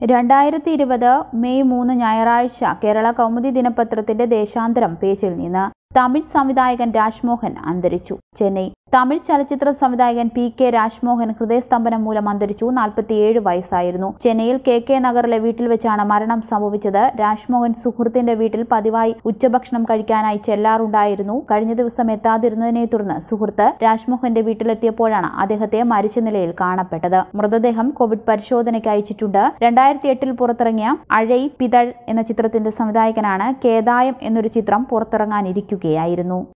രണ്ടായിരത്തി ഇരുപത് മെയ് മൂന്ന് ഞായറാഴ്ച കേരള കൗമുദി ദിനപത്രത്തിന്റെ ദേശാന്തരം പേജിൽ നിന്ന് തമിഴ് സംവിധായകൻ രാജ്മോഹൻ അന്തരിച്ചു ചെന്നൈ തമിഴ് ചലച്ചിത്ര സംവിധായകൻ പി കെ രാജ്മോഹൻ ഹൃദയസ്തംഭനം മൂലം അന്തരിച്ചു നാൽപ്പത്തിയേഴ് വയസ്സായിരുന്നു ചെന്നൈയിൽ കെ കെ നഗറിലെ വീട്ടിൽ വെച്ചാണ് മരണം സംഭവിച്ചത് രാജ്മോഹൻ സുഹൃത്തിന്റെ വീട്ടിൽ പതിവായി ഉച്ചഭക്ഷണം കഴിക്കാനായി ചെല്ലാറുണ്ടായിരുന്നു കഴിഞ്ഞ ദിവസം എത്താതിരുന്നതിനെ തുടർന്ന് സുഹൃത്ത് രാജ്മോഹന്റെ വീട്ടിലെത്തിയപ്പോഴാണ് അദ്ദേഹത്തെ മരിച്ച നിലയിൽ കാണപ്പെട്ടത് മൃതദേഹം കോവിഡ് പരിശോധനയ്ക്ക് അയച്ചിട്ടുണ്ട് രണ്ടായിരത്തി എട്ടിൽ പുറത്തിറങ്ങിയ അഴൈ പിതഴ് എന്ന ചിത്രത്തിന്റെ സംവിധായകനാണ് കേദായം എന്നൊരു ചിത്രം പുറത്തിറങ്ങാനിരിക്കുകയായിരുന്നു